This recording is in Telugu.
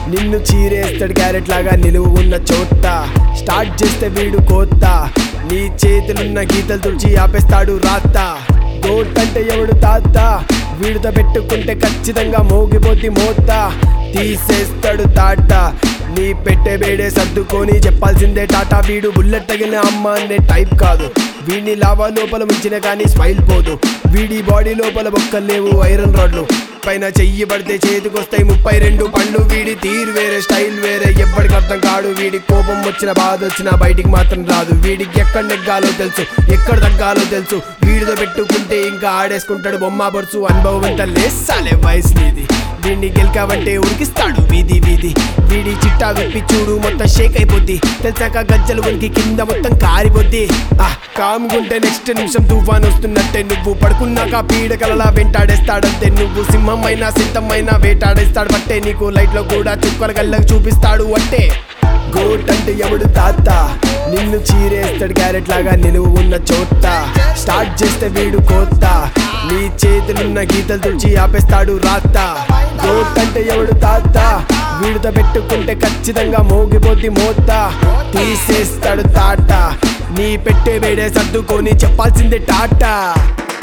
నిన్ను చీరేస్తాడు క్యారెట్ లాగా నిలువు ఉన్న చోట స్టార్ట్ చేస్తే వీడు కోత నీ చేతులున్న గీతలు తుడిచి ఆపేస్తాడు రాత గోట్ అంటే ఎవడు తాత వీడితో పెట్టుకుంటే ఖచ్చితంగా మోగిపోద్ది మోత తీసేస్తాడు తాట నీ పెట్టే వేడే సర్దుకొని చెప్పాల్సిందే టాటా వీడు బుల్లెట్ తగిలిన అమ్మ అనే టైప్ కాదు వీడిని లావా లోపల ముంచిన కానీ స్మైల్ పోదు వీడి బాడీ లోపల బొక్కలు లేవు ఐరన్ రాడ్లు పైన చెయ్యి పడితే చేతికొస్తాయి ముప్పై రెండు పండ్లు వీడి తీరు వేరే స్టైల్ వేరే ఎప్పటికి అర్థం కాడు వీడి కోపం వచ్చిన బాధ వచ్చినా బయటికి మాత్రం రాదు వీడికి ఎక్కడ నెగ్గాలో తెలుసు ఎక్కడ తగ్గాలో తెలుసు వీడితో పెట్టుకుంటే ఇంకా ఆడేసుకుంటాడు బొమ్మ బొరుసు అనుభవం ఎంత లేసాలే వయసు నీది వీడిని గెలికావంటే ఉరికిస్తాడు వీధి వీధి వీడి చిట్టా విప్పి చూడు మొత్తం షేక్ అయిపోద్ది తెలిసాక గజ్జలు ఉనికి కింద మొత్తం కారిపోద్ది ఆ కాముకుంటే నెక్స్ట్ నిమిషం తుఫాన్ వస్తున్నట్టే నువ్వు పడుకున్నాక పీడకలలా వెంటాడేస్తాడంతే నువ్వు సింహం అయినా సిద్ధమైనా వేటాడేస్తాడు బట్టే నీకు లైట్ లో కూడా చుక్కల గల్లకు చూపిస్తాడు అంటే గోట్ అంటే ఎవడు తాత నిన్ను చీరేస్తాడు క్యారెట్ లాగా నిలువు ఉన్న చోట స్టార్ట్ చేస్తే వీడు కోత నీ చేతులున్న గీతలు తుడిచి ఆపేస్తాడు రాత గోట్ అంటే ఎవడు తాత వీడితో పెట్టుకుంటే ఖచ్చితంగా మోగిపోద్ది మోత తీసేస్తాడు తాట నీ పెట్టే వేడే సర్దుకొని చెప్పాల్సిందే టాటా